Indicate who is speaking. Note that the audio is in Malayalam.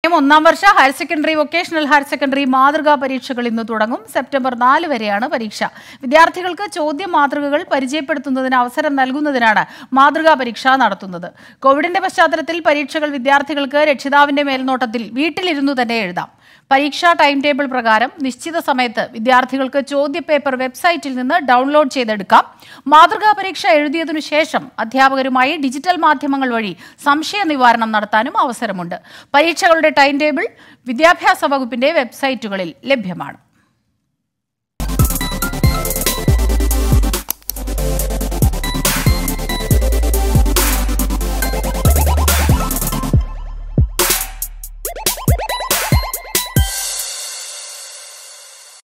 Speaker 1: ഒന്നാം വർഷ higher secondary vocational higher secondary മാതൃകാ പരീക്ഷകൾ ഇന്ന് തുടങ്ങും സെപ്റ്റംബർ നാല് വരെയാണ് പരീക്ഷ വിദ്യാർത്ഥികൾക്ക് ചോദ്യ മാതൃകകൾ പരിചയപ്പെടുത്തുന്നതിന് അവസരം നൽകുന്നതിനാണ് മാതൃകാ പരീക്ഷ നടത്തുന്നത് കോവിഡിന്റെ പശ്ചാത്തലത്തിൽ പരീക്ഷകൾ വിദ്യാർത്ഥികൾക്ക് രക്ഷിതാവിന്റെ മേൽനോട്ടത്തിൽ വീട്ടിലിരുന്നു തന്നെ എഴുതാം പരീക്ഷാ ടൈം ടേബിൾ പ്രകാരം നിശ്ചിത സമയത്ത് വിദ്യാർത്ഥികൾക്ക് ചോദ്യപേപ്പർ വെബ്സൈറ്റിൽ നിന്ന് ഡൗൺലോഡ് ചെയ്തെടുക്കാം മാതൃകാ പരീക്ഷ എഴുതിയതിനു ശേഷം അധ്യാപകരുമായി ഡിജിറ്റൽ മാധ്യമങ്ങൾ വഴി സംശയ നിവാരണം നടത്താനും അവസരമുണ്ട് പരീക്ഷകളുടെ ടൈം ടേബിൾ വിദ്യാഭ്യാസ വകുപ്പിന്റെ വെബ്സൈറ്റുകളിൽ ലഭ്യമാണ്